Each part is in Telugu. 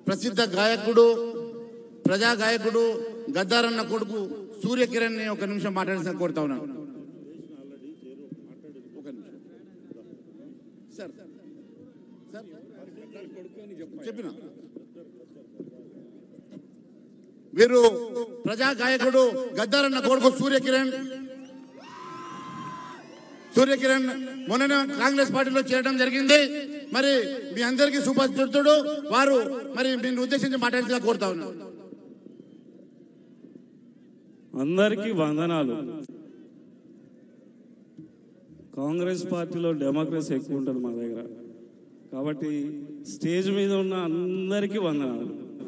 ప్రసిద్ధ గాయకుడు ప్రజా గాయకుడు గద్దారన్న కొడుకు సూర్యకిరణ్ ని ఒక నిమిషం మాట్లాడాల్సిన కోరుతా ఉన్నాను ఒక నిమిషం. సార్ సార్ చెప్పిన వీరు ప్రజా గాయకుడు గద్దారన్న కొడుకు సూర్యకిరణ్ సూర్యకిరణ్ మొన్న కాంగ్రెస్ పార్టీలో చేరడం జరిగింది మరి మీ అందరికీ సుపరిచితుడు వారు మరి దీన్ని ఉద్దేశించి మాట్లాడాల్సిందిగా కోరుతా ఉన్నాను అందరికీ వందనాలు కాంగ్రెస్ పార్టీలో డెమోక్రసీ ఎక్కువ ఉంటుంది మా దగ్గర కాబట్టి స్టేజ్ మీద ఉన్న అందరికీ వందనాలు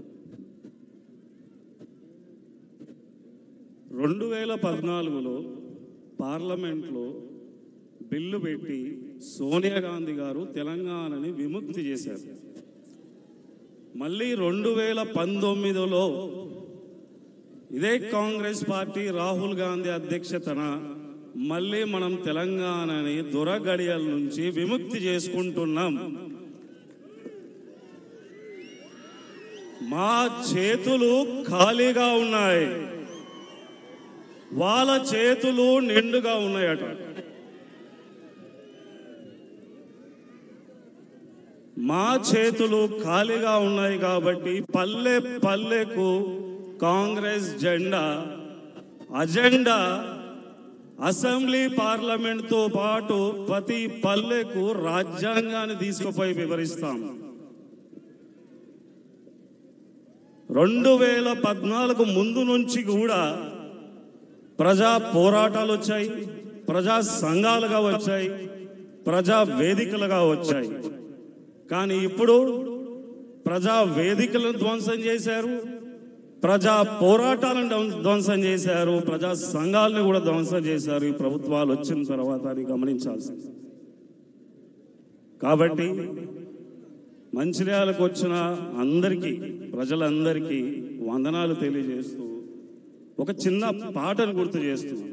రెండు వేల పద్నాలుగులో పార్లమెంట్లో బిల్లు పెట్టి సోనియా గాంధీ గారు తెలంగాణని విముక్తి చేశారు మళ్ళీ రెండు వేల పంతొమ్మిదిలో ఇదే కాంగ్రెస్ పార్టీ రాహుల్ గాంధీ అధ్యక్షతన మళ్ళీ మనం తెలంగాణని దురగడియల నుంచి విముక్తి చేసుకుంటున్నాం మా చేతులు ఖాళీగా ఉన్నాయి వాళ్ళ చేతులు నిండుగా ఉన్నాయట మా చేతులు ఖాళీగా ఉన్నాయి కాబట్టి పల్లె పల్లెకు కాంగ్రెస్ జెండా అజెండా అసెంబ్లీ పార్లమెంట్తో పాటు ప్రతి పల్లెకు రాజ్యాంగాన్ని తీసుకుపోయి వివరిస్తాం రెండు వేల పద్నాలుగు ముందు నుంచి కూడా ప్రజా పోరాటాలు వచ్చాయి ప్రజా సంఘాలుగా వచ్చాయి ప్రజా వేదికలుగా వచ్చాయి కానీ ఇప్పుడు ప్రజా వేదికలను ధ్వంసం చేశారు ప్రజా పోరాటాలను ధ్వం- ధ్వంసం చేశారు ప్రజా సంఘాలను కూడా ధ్వంసం చేశారు ఈ ప్రభుత్వాలు వచ్చిన తర్వాత అది గమనించాల్సింది కాబట్టి మంచిర్యాలకు వచ్చిన అందరికీ ప్రజలందరికీ వందనాలు తెలియజేస్తూ ఒక చిన్న పాటను గుర్తు చేస్తున్నాను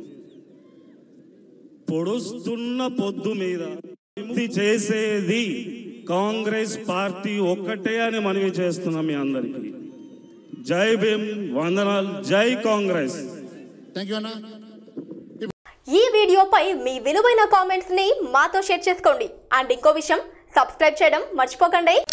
పొడుస్తున్న పొద్దు మీద విముక్తి చేసేది కాంగ్రెస్ పార్టీ ఒక్కటే అని మనవి చేస్తున్నాం మీ అందరికీ జై భీమ్ వందనాలు జై కాంగ్రెస్ థ్యాంక్ యూ అన్న ఈ వీడియోపై మీ విలువైన కామెంట్స్ ని మాతో షేర్ చేసుకోండి అండ్ ఇంకో విషయం సబ్స్క్రైబ్ చేయడం మర్చిపోకండి